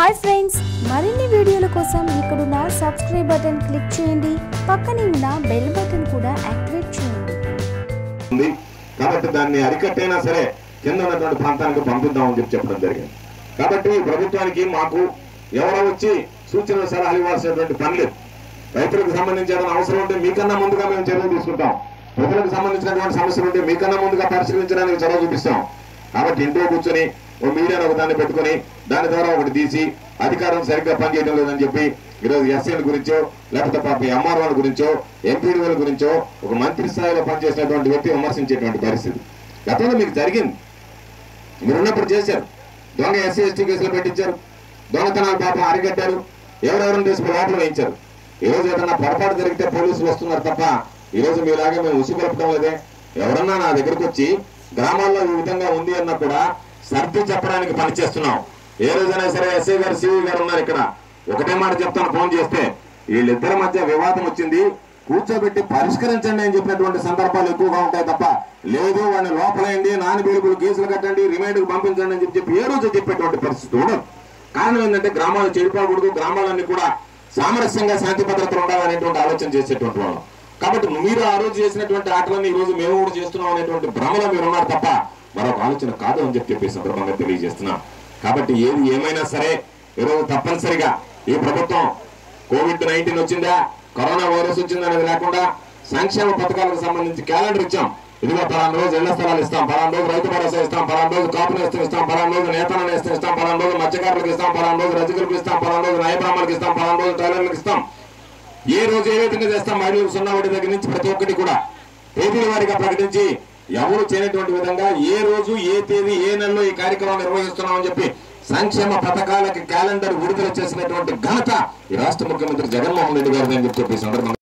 hi friends మరిన్ని వీడియోల కోసం ఇక్కడున్న సబ్స్క్రైబ్ బటన్ క్లిక్ చేయండి పక్కనే ఉన్న బెల్ బటన్ కూడా యాక్టివేట్ చేయండి ఉంది కాబట్టి దాన్ని అరికట్టైనా సరే కింద ఉన్నటువంటి ప్రాంతానికి పంపిద్దామని చెప్పి చెప్పడం జరిగింది కాబట్టి ప్రభుత్వానికి మాకు ఎవరో వచ్చి సూచనలు సలహాలు ఇవ్వాల్సినటువంటి పని లేదు రైతులకు సంబంధించి ఏదైనా అవసరం ఉంటే మీకన్నా ముందుగా మేము చర్యలు తీసుకుంటాం ప్రజలకు సంబంధించినటువంటి సమస్యలు ఉంటే మీకన్నా ముందుగా పరిశీలించడానికి చొరవ చూపిస్తాం కాబట్టి ఇంట్లో కూర్చొని ఓ మీడియాను ఒక దాన్ని పెట్టుకొని దాని ద్వారా ఒకటి తీసి అధికారం సరిగ్గా పనిచేయడం లేదని చెప్పి ఈరోజు ఎస్ఎన్ గురించో లేకపోతే పాప ఎంఆర్ఓల గురించో ఎంపీడీఓల గురించో ఒక మంత్రి స్థాయిలో పనిచేసినటువంటి వ్యక్తి విమర్శించేటువంటి పరిస్థితి గతంలో మీకు జరిగింది మీరున్నప్పుడు చేశారు దొంగ ఎస్సీ ఎస్టీ కేసులు పెట్టించారు దొంగతనాలు పాపం అరికట్టారు ఎవరెవరిని తీసుకుని లోపల వేయించారు ఈ రోజు ఏదన్నా పొరపాటు జరిగితే పోలీసులు వస్తున్నారు తప్ప ఈ రోజు మీలాగే మేము ఉసుగొలపడం లేదే ఎవరన్నా నా దగ్గరకు వచ్చి గ్రామాల్లో ఈ విధంగా ఉంది అన్నా కూడా సర్ది చెప్పడానికి పనిచేస్తున్నాం ఏ రోజైనా సరే ఎస్ఐ గారు సివి గారు ఉన్నారు ఇక్కడ ఒకటే మాట చెప్తాను ఫోన్ చేస్తే వీళ్ళిద్దరి మధ్య వివాదం వచ్చింది కూర్చోబెట్టి పరిష్కరించండి అని చెప్పినటువంటి సందర్భాలు ఎక్కువగా ఉంటాయి తప్ప లేదు వాడిని లోపలేయండి నాని బెలుగులు కేసులు కట్టండి రిమైండ్కి పంపించండి అని చెప్పి చెప్పి ఏ రోజు చెప్పేటువంటి పరిస్థితి ఉండదు కారణం ఏంటంటే గ్రామాలు చెడిపోకూడదు గ్రామాలన్నీ కూడా సామరస్యంగా శాంతి భద్రతలు ఉండాలనేటువంటి ఆలోచన చేసేటువంటి వాళ్ళు కాబట్టి మీరు ఆ రోజు చేసినటువంటి ఆటలన్నీ ఈ రోజు మేము కూడా చేస్తున్నాం అనేటువంటి భ్రమలో మీరు ఉన్నారు తప్ప మరొక ఆలోచన కాదు అని చెప్పి చెప్పి సందర్భంగా తెలియజేస్తున్నాం కాబట్టి ఏది ఏమైనా సరే ఈరోజు తప్పనిసరిగా ఈ ప్రభుత్వం కోవిడ్ నైన్టీన్ వచ్చిందా కరోనా వైరస్ వచ్చిందా అనేది లేకుండా సంక్షేమ పథకాలకు సంబంధించి క్యాలెండర్ ఇచ్చాం ఇదిగో పలానా రోజు ఇళ్ల స్థలాలు ఇస్తాం పలానా రోజు రైతు భరోసా ఇస్తాం పలానా రోజు కాపు నేస్తం ఇస్తాం పలానా రోజు నేతన నేస్తం ఇస్తాం పలానా రోజు మత్స్యకారులకు ఇస్తాం పలానా రోజు రజకులకు ఇస్తాం పలానా రోజు న్యాయబ్రాహ్మణులకు ఇస్తాం పలానా రోజు టైలర్లకు ఇస్తాం ఏ రోజు ఏ విధంగా చేస్తాం మహిళలకు సున్నా ఒకటి దగ్గర నుంచి ప్రతి ఒక్కటి కూడా తేదీల వారిగా ప్రకటించి ఎవరు చేయనటువంటి విధంగా ఏ రోజు ఏ తేదీ ఏ నెలలో ఈ కార్యక్రమం నిర్వహిస్తున్నామని చెప్పి సంక్షేమ పథకాలకి క్యాలెండర్ విడుదల చేసినటువంటి ఘనత ఈ రాష్ట్ర ముఖ్యమంత్రి జగన్మోహన్ రెడ్డి గారిని అని చెప్పి ఈ సందర్భంగా